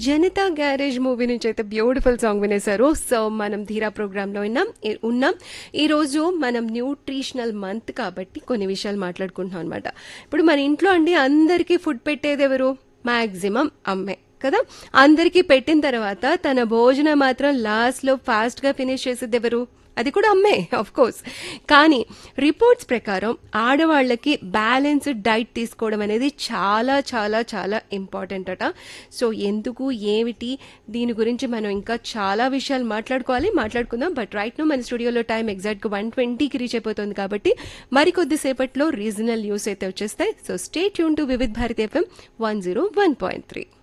Janata garage movie నుంచి అయితే beautiful song వినేశారు so మనం ధీరా ప్రోగ్రాంలో ఉన్నాం ఈ- ఉన్నాం ఈరోజు మనం న్యూట్రిషనల్ మంత్ కాబట్టి కొన్ని విషయాలు మాట్లాడుకుంటున్నాం అనమాట ఇప్పుడు మన ఇంట్లో అండి అందరికీ ఫుడ్ పెట్టేది ఎవరు మాక్సిమం అమ్మే కదా అందరికీ పెట్టిన తర్వాత తన భోజనం మాత్రం లాస్ట్లో ఫాస్ట్గా ఫినిష్ చేసేది ఎవరు అది కూడా అమ్మే ఆఫ్ కోర్స్ కానీ రిపోర్ట్స్ ప్రకారం ఆడవాళ్ళకి బ్యాలెన్స్డ్ డైట్ తీసుకోవడం అనేది చాలా చాలా చాలా ఇంపార్టెంట్ అట సో ఎందుకు ఏమిటి దీని గురించి మనం ఇంకా చాలా విషయాలు మాట్లాడుకోవాలి మాట్లాడుకుందాం బట్ రైట్ నో మన స్టూడియోలో టైం ఎగ్జాక్ట్గా వన్ ట్వంటీకి రీచ్ అయిపోతుంది కాబట్టి మరికొద్దిసేపట్లో రీజనల్ న్యూస్ అయితే వచ్చేస్తాయి so stay tuned to Vividh Bharati FM one zero one point three